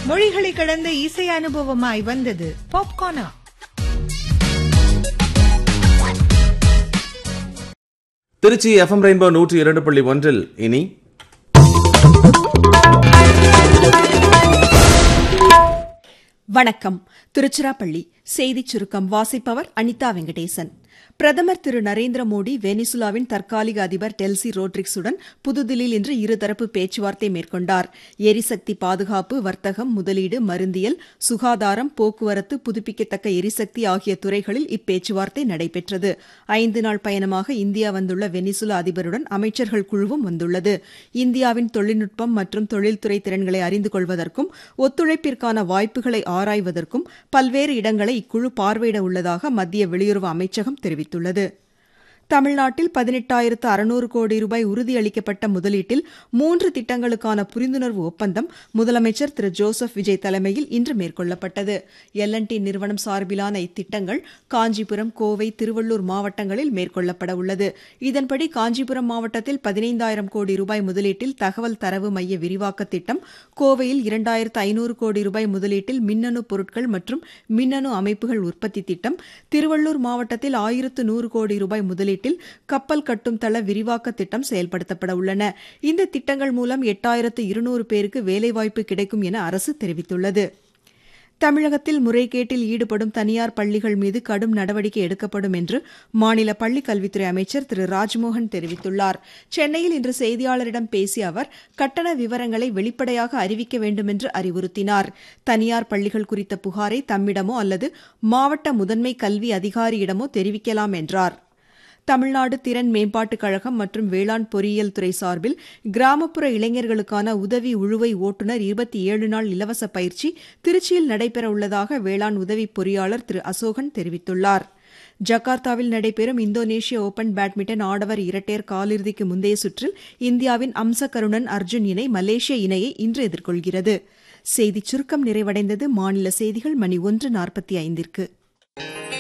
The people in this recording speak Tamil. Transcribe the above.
மொழிகளை கடந்த இசை அனுபவமாய் வந்தது பாப்கார்னா திருச்சி எஃப்எம் ரெயின்போ நூற்றி இரண்டு புள்ளி ஒன்றில் இனி வணக்கம் திருச்சிராப்பள்ளி செய்திச் சுருக்கம் வாசிப்பவர் அனிதா வெங்கடேசன் பிரதமர் திரு நரேந்திர மோடி வெனிசுலாவின் தற்காலிக அதிபர் டெல்சி ரோட்ரிக்ஸுடன் புதுதில்லியில் இன்று இருதரப்பு பேச்சுவார்த்தை மேற்கொண்டார் எரிசக்தி பாதுகாப்பு வர்த்தகம் முதலீடு மருந்தியல் சுகாதாரம் போக்குவரத்து புதுப்பிக்கத்தக்க எரிசக்தி ஆகிய துறைகளில் இப்பேச்சுவார்த்தை நடைபெற்றது ஐந்து நாள் பயணமாக இந்தியா வந்துள்ள வெனிசுலா அதிபருடன் அமைச்சர்கள் குழுவும் வந்துள்ளது இந்தியாவின் தொழில்நுட்பம் மற்றும் தொழில்துறை திறன்களை அறிந்து கொள்வதற்கும் ஒத்துழைப்பிற்கான வாய்ப்புகளை ஆராய்வதற்கும் பல்வேறு இடங்களை இக்குழு பார்வையிட உள்ளதாக மத்திய வெளியுறவு அமைச்சகம் தெரிவித்துள்ளது தமிழ்நாட்டில் பதினெட்டாயிரத்து அறுநூறு கோடி ரூபாய் உறுதியளிக்கப்பட்ட முதலீட்டில் மூன்று திட்டங்களுக்கான புரிந்துணர்வு ஒப்பந்தம் முதலமைச்சர் திரு ஜோசப் விஜய் தலைமையில் இன்று மேற்கொள்ளப்பட்டது எல்என்டி நிறுவனம் சார்பிலான இத்திட்டங்கள் காஞ்சிபுரம் கோவை திருவள்ளூர் மாவட்டங்களில் மேற்கொள்ளப்பட உள்ளது இதன்படி காஞ்சிபுரம் மாவட்டத்தில் பதினைந்தாயிரம் கோடி ரூபாய் முதலீட்டில் தகவல் தரவு மைய விரிவாக்க திட்டம் கோவையில் இரண்டாயிரத்து ஐநூறு கோடி ரூபாய் முதலீட்டில் மின்னணு பொருட்கள் மற்றும் மின்னணு அமைப்புகள் உற்பத்தி திட்டம் திருவள்ளூர் மாவட்டத்தில் ஆயிரத்து நூறு கோடி ரூபாய் முதலீட்டில் கப்பல் கட்டும் தள விரிவாக்க திட்டம் செயல்படுத்தப்பட உள்ளன இந்த திட்டங்கள் மூலம் எட்டாயிரத்து இருநூறு பேருக்கு வேலைவாய்ப்பு கிடைக்கும் என அரசு தெரிவித்துள்ளது தமிழகத்தில் முறைகேட்டில் ஈடுபடும் தனியார் பள்ளிகள் மீது கடும் நடவடிக்கை எடுக்கப்படும் என்று மாநில பள்ளிக் கல்வித்துறை அமைச்சர் திரு ராஜ்மோகன் தெரிவித்துள்ளார் சென்னையில் இன்று செய்தியாளரிடம் பேசிய அவர் கட்டண விவரங்களை வெளிப்படையாக அறிவிக்க வேண்டுமென்று அறிவுறுத்தினார் தனியார் பள்ளிகள் குறித்த புகாரை தம்மிடமோ அல்லது மாவட்ட முதன்மை கல்வி அதிகாரியிடமோ தெரிவிக்கலாம் என்றார் தமிழ்நாடு திறன் மேம்பாட்டுக் கழகம் மற்றும் வேளாண் பொறியியல் துறை சார்பில் கிராமப்புற இளைஞர்களுக்கான உதவி உழுவை ஓட்டுநர் இருபத்தி ஏழு நாள் இலவச பயிற்சி திருச்சியில் நடைபெறவுள்ளதாக வேளாண் உதவி பொறியாளர் திரு அசோகன் தெரிவித்துள்ளார் ஜகார்த்தாவில் நடைபெறும் இந்தோனேஷிய ஓபன் பேட்மிண்டன் ஆடவர் இரட்டையர் காலிறுதிக்கு முந்தைய சுற்றில் இந்தியாவின் அம்ச கருணன் அர்ஜுன் இணை மலேசிய இணையை இன்று எதிர்கொள்கிறது செய்திச் சுருக்கம் நிறைவடைந்தது மாநில செய்திகள் மணி ஒன்று நாற்பத்தி ஐந்திற்கு